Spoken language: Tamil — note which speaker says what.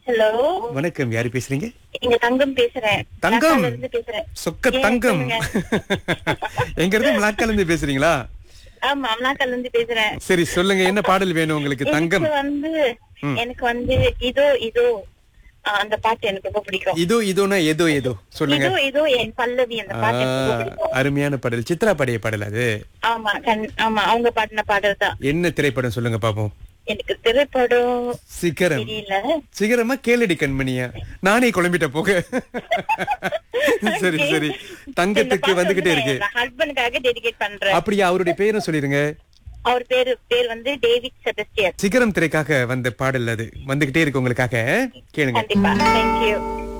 Speaker 1: ஹலோ
Speaker 2: வணக்கம் யாரு பேசுறீங்க
Speaker 1: இங்க தங்கம் பேசுறேன்
Speaker 2: தங்கம்
Speaker 1: மலாக்கால இருந்து பேசுறேன்
Speaker 2: சொக்க
Speaker 1: Yes,
Speaker 2: தங்கம்
Speaker 1: சொல்லுங்க.
Speaker 2: எங்க இருந்து மலாக்கால இருந்து பேசுறீங்களா
Speaker 1: ஆமா அமலாக்கால இருந்து பேசுறேன்
Speaker 2: சரி சொல்லுங்க என்ன பாடல் வேணும் உங்களுக்கு தங்கம்
Speaker 1: எனக்கு வந்து எனக்கு வந்து இதோ இதோ ஆ, அந்த பாட்டு எனக்கு ரொம்ப பிடிக்கும்
Speaker 2: இதோ இதோனா ஏதோ ஏதோ சொல்லுங்க
Speaker 1: இதோ இதோ என் பல்லவி அந்த
Speaker 2: ஆ,
Speaker 1: பாட்டு எனக்கு ரொம்ப பிடிக்கும்
Speaker 2: அருமையான பாடல் சித்ரா பாடிய பாடல் அது
Speaker 1: ஆமா கண்- ஆமா அவங்க பாடின பாடல் தான்
Speaker 2: என்ன திரைப்படம் சொல்லுங்க பாப்போம்
Speaker 1: எனக்கு திரைப்படம்
Speaker 2: சிகரம்
Speaker 1: தெரியல
Speaker 2: சிகரமா கேளடி கண்மணியா நானே குழம்பிட்ட போக சரி சரி தங்கத்துக்கு வந்துகிட்டே இருக்கு
Speaker 1: ஹஸ்பண்டுக்காக டெடிகேட் பண்றேன்
Speaker 2: அப்படியா அவருடைய பேரும் சொல்லிருங்க
Speaker 1: அவர் பேரு பேர் வந்து டேவிட் செபஸ்டியன்
Speaker 2: சிகரம் திரைக்காக வந்த பாடல் அது வந்துகிட்டே இருக்கு உங்களுக்காக கேளுங்க
Speaker 1: கண்டிப்பா தேங்க்யூ